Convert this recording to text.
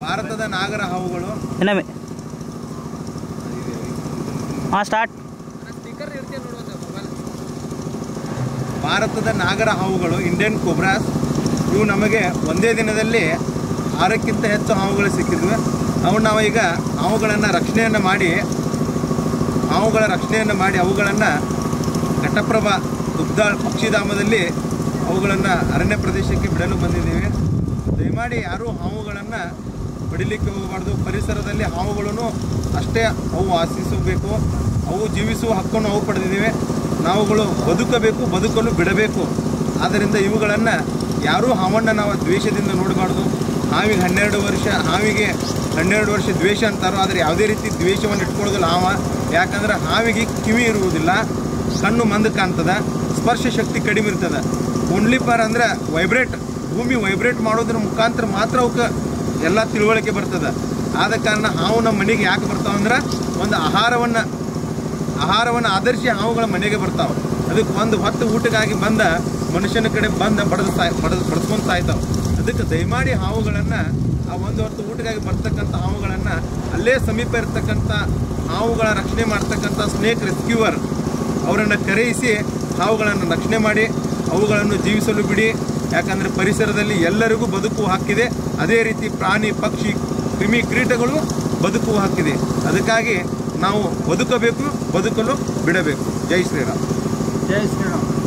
ಭಾರತದ ನಾಗರ ಹಾವುಗಳು ಇನ್ನೊಮ್ಮೆ ಹಾಂ ಸ್ಟಾರ್ಟ್ ಭಾರತದ ನಾಗರ ಹಾವುಗಳು ಇಂಡಿಯನ್ ಕೊಬ್ರಾಸ್ ಇವು ನಮಗೆ ಒಂದೇ ದಿನದಲ್ಲಿ ಆರಕ್ಕಿಂತ ಹೆಚ್ಚು ಹಾವುಗಳು ಸಿಕ್ಕಿದ್ವು ಅವು ನಾವು ಈಗ ಹಾವುಗಳನ್ನು ರಕ್ಷಣೆಯನ್ನು ಮಾಡಿ ಹಾವುಗಳ ರಕ್ಷಣೆಯನ್ನು ಮಾಡಿ ಅವುಗಳನ್ನು ಘಟಪ್ರಭಾ ದುಗ್ಧಾಳ್ ಪಕ್ಷಿಧಾಮದಲ್ಲಿ ಅವುಗಳನ್ನು ಅರಣ್ಯ ಪ್ರದೇಶಕ್ಕೆ ಬಿಡಲು ಬಂದಿದ್ದೇವೆ ದಯಮಾಡಿ ಯಾರೂ ಹಾವುಗಳನ್ನು ಹೊಡಿಲಿಕ್ಕೆ ಹೋಗಬಾರ್ದು ಪರಿಸರದಲ್ಲಿ ಹಾವುಗಳನ್ನು ಅಷ್ಟೇ ಅವು ವಾಸಿಸಬೇಕು ಅವು ಜೀವಿಸುವ ಹಕ್ಕನ್ನು ಅವು ಪಡೆದಿದ್ದೇವೆ ನಾವುಗಳು ಬದುಕಬೇಕು ಬದುಕಲು ಬಿಡಬೇಕು ಆದ್ದರಿಂದ ಇವುಗಳನ್ನು ಯಾರೂ ಹಾವನ್ನು ನಾವು ದ್ವೇಷದಿಂದ ನೋಡಬಾರ್ದು ಹಾವಿಗೆ ಹನ್ನೆರಡು ವರ್ಷ ಹಾವಿಗೆ ಹನ್ನೆರಡು ವರ್ಷ ದ್ವೇಷ ಅಂತಾರೋ ಆದರೆ ಯಾವುದೇ ರೀತಿ ದ್ವೇಷವನ್ನು ಇಟ್ಕೊಳ್ಳೋದಿಲ್ಲ ಹಾವ ಯಾಕಂದ್ರೆ ಹಾವಿಗೆ ಕಿವಿ ಇರುವುದಿಲ್ಲ ಕಣ್ಣು ಮಂದ ಕಾಣ್ತದ ಸ್ಪರ್ಶ ಶಕ್ತಿ ಕಡಿಮೆ ಇರ್ತದೆ ಓನ್ಲಿ ಫಾರ್ ಅಂದ್ರೆ ವೈಬ್ರೇಟ್ ಭೂಮಿ ವೈಬ್ರೇಟ್ ಮಾಡೋದ್ರ ಮುಖಾಂತರ ಮಾತ್ರ ಅವಕ್ಕೆ ಎಲ್ಲ ತಿಳುವಳಿಕೆ ಬರ್ತದೆ ಆದ ಕಾರಣ ಹಾವು ನಮ್ಮ ಮನೆಗೆ ಯಾಕೆ ಬರ್ತಾವಂದ್ರೆ ಒಂದು ಆಹಾರವನ್ನು ಆಹಾರವನ್ನು ಆಧರಿಸಿ ಹಾವುಗಳ ಮನೆಗೆ ಬರ್ತಾವೆ ಅದಕ್ಕೆ ಒಂದು ಹೊತ್ತು ಊಟಕ್ಕಾಗಿ ಬಂದ ಮನುಷ್ಯನ ಕಡೆ ಬಂದ ಬಡದು ಸಾಯ್ ಬಡದು ಬಡಿಸ್ಕೊಂಡು ಸಾಯ್ತಾವೆ ಅದಕ್ಕೆ ದಯಮಾಡಿ ಹಾವುಗಳನ್ನು ಆ ಒಂದು ಹೊತ್ತು ಊಟಕ್ಕಾಗಿ ಬರ್ತಕ್ಕಂಥ ಹಾವುಗಳನ್ನು ಅಲ್ಲೇ ಸಮೀಪ ಇರತಕ್ಕಂಥ ಹಾವುಗಳ ರಕ್ಷಣೆ ಮಾಡ್ತಕ್ಕಂಥ ಸ್ನೇಕ್ ರೆಸ್ಕ್ಯೂವರ್ ಅವರನ್ನು ಕರೆಯಿಸಿ ಹಾವುಗಳನ್ನು ರಕ್ಷಣೆ ಮಾಡಿ ಅವುಗಳನ್ನು ಜೀವಿಸಲು ಬಿಡಿ ಯಾಕಂದರೆ ಪರಿಸರದಲ್ಲಿ ಎಲ್ಲರಿಗೂ ಬದುಕುವ ಹಕ್ಕಿದೆ ಅದೇ ರೀತಿ ಪ್ರಾಣಿ ಪಕ್ಷಿ ಕ್ರಿಮಿ ಕೀಟಗಳು ಬದುಕುವ ಹಕ್ಕಿದೆ ಅದಕ್ಕಾಗಿ ನಾವು ಬದುಕಬೇಕು ಬದುಕಲು ಬಿಡಬೇಕು ಜೈ ಶ್ರೀರಾಮ್ ಜೈ ಶ್ರೀರಾಮ್